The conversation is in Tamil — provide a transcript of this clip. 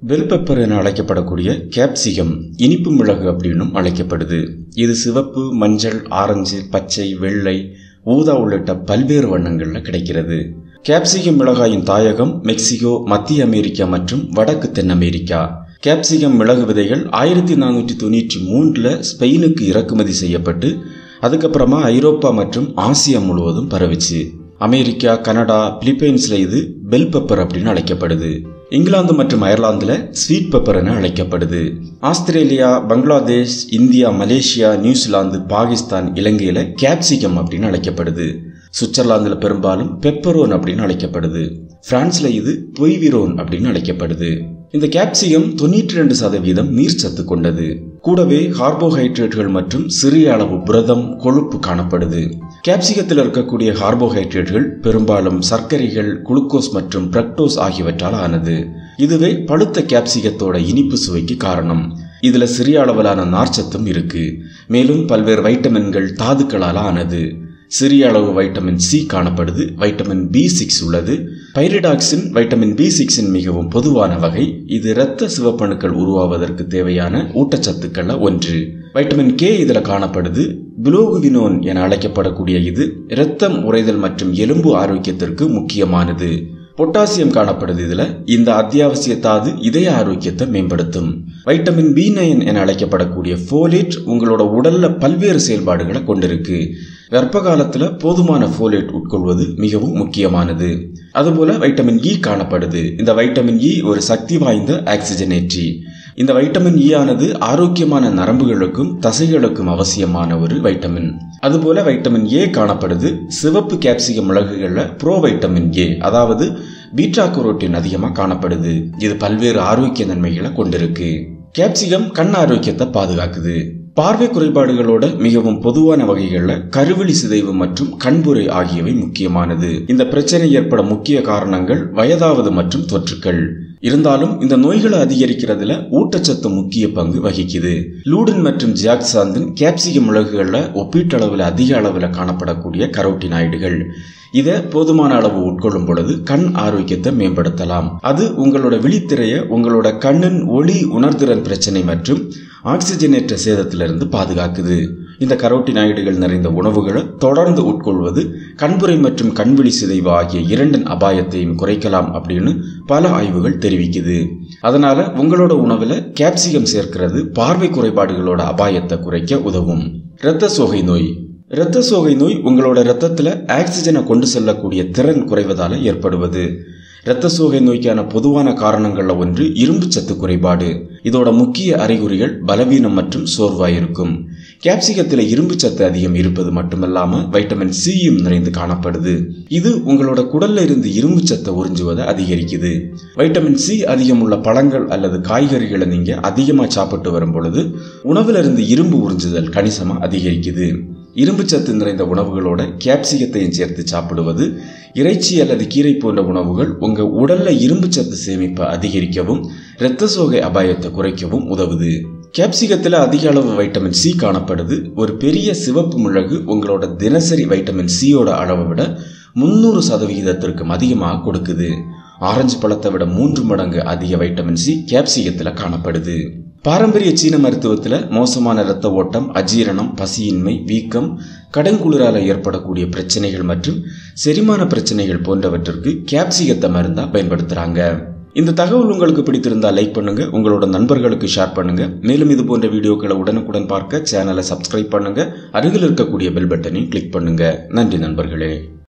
பெல் பெப்பர் என அழைக்கப்படக்கூடிய கேப்சிகம் இனிப்பு மிளகு அப்படின்னும் அழைக்கப்படுது இது சிவப்பு மஞ்சள் ஆரஞ்சு பச்சை வெள்ளை ஊதா உள்ளிட்ட பல்வேறு வண்ணங்களில் கிடைக்கிறது கேப்சிகம் மிளகாயின் தாயகம் மெக்சிகோ மத்திய அமெரிக்கா மற்றும் வடக்கு தென் அமெரிக்கா கேப்சிகம் மிளகு விதைகள் ஆயிரத்தி நானூற்றி தொண்ணூற்றி மூன்றில் ஸ்பெயினுக்கு இறக்குமதி செய்யப்பட்டு அதுக்கப்புறமா ஐரோப்பா மற்றும் ஆசியா முழுவதும் பரவிச்சு அமெரிக்கா கனடா பிலிப்பைன்ஸில் இது பெல் பெப்பர் அப்படின்னு அழைக்கப்படுது இங்கிலாந்து மற்றும் அயர்லாந்தில் ஸ்வீட் பெப்பர் என அழைக்கப்படுது Australia Bangladesh India Malaysia New Zealand Pakistan இலங்கையில் கேப்சிகம் அப்படின்னு அழைக்கப்படுது சுவிட்சர்லாந்தில் பெரும்பாலும் பெப்பரோன் அப்படின்னு அழைக்கப்படுது பிரான்ஸ்ல இது பொய்விரோன் அப்படின்னு அழைக்கப்படுது இந்த கேப்சிகம் தொண்ணூற்றி ரெண்டு சதவீதம் நீர் சத்து கொண்டது கூடவே கார்போஹைட்ரேட்டுகள் மற்றும் சிறிய அளவு புரதம் கொழுப்பு காணப்படுது கேப்சிகத்தில் இருக்கக்கூடிய கார்போஹைட்ரேட்டுகள் பெரும்பாலும் சர்க்கரைகள் குளுக்கோஸ் மற்றும் பிரக்டோஸ் ஆகியவற்றால் ஆனது இதுவே பழுத்த கேப்சிகத்தோட இனிப்பு சுவைக்கு காரணம் இதுல சிறிய அளவிலான நார்ச்சத்தும் இருக்கு மேலும் பல்வேறு வைட்டமின்கள் தாதுக்களால் ஆனது சிறிய அளவு வைட்டமின் சி காணப்படுது வைட்டமின் பி சிக்ஸ் உள்ளது பைரிடாக்சின் வைட்டமின் பி சிக்ஸின் மிகவும் பொதுவான வகை இது இரத்த சிவப்பணுக்கள் உருவாவதற்கு தேவையான ஊட்டச்சத்துக்கள்ல ஒன்று வைட்டமின் கே இதில் காணப்படுது புளோகுவினோன் என அழைக்கப்படக்கூடிய இது இரத்தம் உறைதல் மற்றும் எலும்பு ஆரோக்கியத்திற்கு முக்கியமானது பொட்டாசியம் காணப்படுது இதுல இந்த அத்தியாவசிய தாது இதய ஆரோக்கியத்தை மேம்படுத்தும் வைட்டமின் பி நைன் என அழைக்கப்படக்கூடிய ஃபோலேட் உங்களோட உடல்ல பல்வேறு செயல்பாடுகளை கொண்டிருக்கு கர்ப்ப காலத்துல போதுமான ஃபோலேட் உட்கொள்வது மிகவும் முக்கியமானது அதுபோல வைட்டமின் இ காணப்படுது இந்த வைட்டமின் இ ஒரு சக்தி வாய்ந்த ஆக்சிஜனேற்றி இந்த வைட்டமின் இ ஆனது ஆரோக்கியமான நரம்புகளுக்கும் தசைகளுக்கும் அவசியமான ஒரு வைட்டமின் அதுபோல வைட்டமின் ஏ காணப்படுது சிவப்பு கேப்சிகம் மிளகுகளில் ப்ரோ வைட்டமின் ஏ அதாவது பீட்டா குரோட்டின் அதிகமாக காணப்படுது இது பல்வேறு ஆரோக்கிய நன்மைகளை கொண்டிருக்கு கேப்சிகம் கண் ஆரோக்கியத்தை பாதுகாக்குது பார்வை குறைபாடுகளோட மிகவும் பொதுவான வகைகளில் கருவிழி சிதைவு மற்றும் கண்புரை ஆகியவை முக்கியமானது இந்த பிரச்சனை ஏற்பட முக்கிய காரணங்கள் வயதாவது மற்றும் தொற்றுக்கள் இருந்தாலும் இந்த நோய்களை அதிகரிக்கிறதுல ஊட்டச்சத்து முக்கிய பங்கு வகிக்குது லூடன் மற்றும் ஜியாக்சாந்தின் கேப்சிகம் மிளகுகளில் ஒப்பீட்டளவில் அதிக அளவில் காணப்படக்கூடிய கரோட்டினாய்டுகள் இதை போதுமான அளவு உட்கொள்ளும் பொழுது கண் ஆரோக்கியத்தை மேம்படுத்தலாம் அது உங்களோட விழித்திரைய உங்களோட கண்ணின் ஒளி உணர்திறன் பிரச்சனை மற்றும் ஆக்சிஜனேற்ற சேதத்திலிருந்து பாதுகாக்குது இந்த கரோட்டினாய்டுகள் நிறைந்த உணவுகளை தொடர்ந்து உட்கொள்வது கண்புரை மற்றும் கண்விழி சிதைவு ஆகிய இரண்டின் அபாயத்தையும் குறைக்கலாம் அப்படின்னு பல ஆய்வுகள் தெரிவிக்குது அதனால உங்களோட உணவுல கேப்சிகம் சேர்க்கிறது பார்வை குறைபாடுகளோட அபாயத்தை குறைக்க உதவும் இரத்த சோகை நோய் இரத்த சோகை நோய் உங்களோட இரத்தத்துல ஆக்சிஜனை கொண்டு செல்லக்கூடிய திறன் குறைவதால ஏற்படுவது இரத்த சோகை நோய்க்கான பொதுவான காரணங்கள்ல ஒன்று இரும்பு சத்து குறைபாடு இதோட முக்கிய அறிகுறிகள் பலவீனம் மற்றும் சோர்வாய் இருக்கும் கேப்சிகத்தில் இரும்பு சத்து அதிகம் இருப்பது மட்டுமல்லாம வைட்டமின் சியும் நிறைந்து காணப்படுது இது உங்களோட குடல்ல இருந்து இரும்பு சத்தை உறிஞ்சுவதை அதிகரிக்குது வைட்டமின் சி அதிகம் உள்ள பழங்கள் அல்லது காய்கறிகளை நீங்க அதிகமா சாப்பிட்டு வரும் பொழுது உணவுல இருந்து இரும்பு உறிஞ்சுதல் கணிசமா அதிகரிக்குது இரும்பு சத்து நிறைந்த உணவுகளோட கேப்சிகத்தையும் சேர்த்து சாப்பிடுவது இறைச்சி அல்லது கீரை போன்ற உணவுகள் உங்க உடல்ல இரும்பு சத்து சேமிப்பை அதிகரிக்கவும் இரத்த சோகை அபாயத்தை குறைக்கவும் உதவுது கேப்சிகத்தில் அதிக அளவு வைட்டமின் சி காணப்படுது ஒரு பெரிய சிவப்பு மிளகு உங்களோட தினசரி வைட்டமின் சியோட அளவை விட முந்நூறு சதவிகிதத்திற்கும் அதிகமாக கொடுக்குது ஆரஞ்சு பழத்தை விட மூன்று மடங்கு அதிக வைட்டமின் சி கேப்சிகத்தில் காணப்படுது பாரம்பரிய சீன மருத்துவத்தில் மோசமான இரத்த ஓட்டம் அஜீரணம் பசியின்மை வீக்கம் கடன்குளிரால ஏற்படக்கூடிய பிரச்சனைகள் மற்றும் செரிமான பிரச்சனைகள் போன்றவற்றிற்கு கேப்சிகத்தை மருந்தா பயன்படுத்துறாங்க இந்த தகவல் உங்களுக்கு பிடித்திருந்தா லைக் பண்ணுங்க உங்களோட நண்பர்களுக்கு ஷேர் பண்ணுங்க மேலும் இது போன்ற வீடியோக்களை உடனுக்குடன் பார்க்க சேனலை சப்ஸ்கிரைப் பண்ணுங்க அருகில் இருக்கக்கூடிய பெல் பட்டனையும் கிளிக் பண்ணுங்க நன்றி நண்பர்களே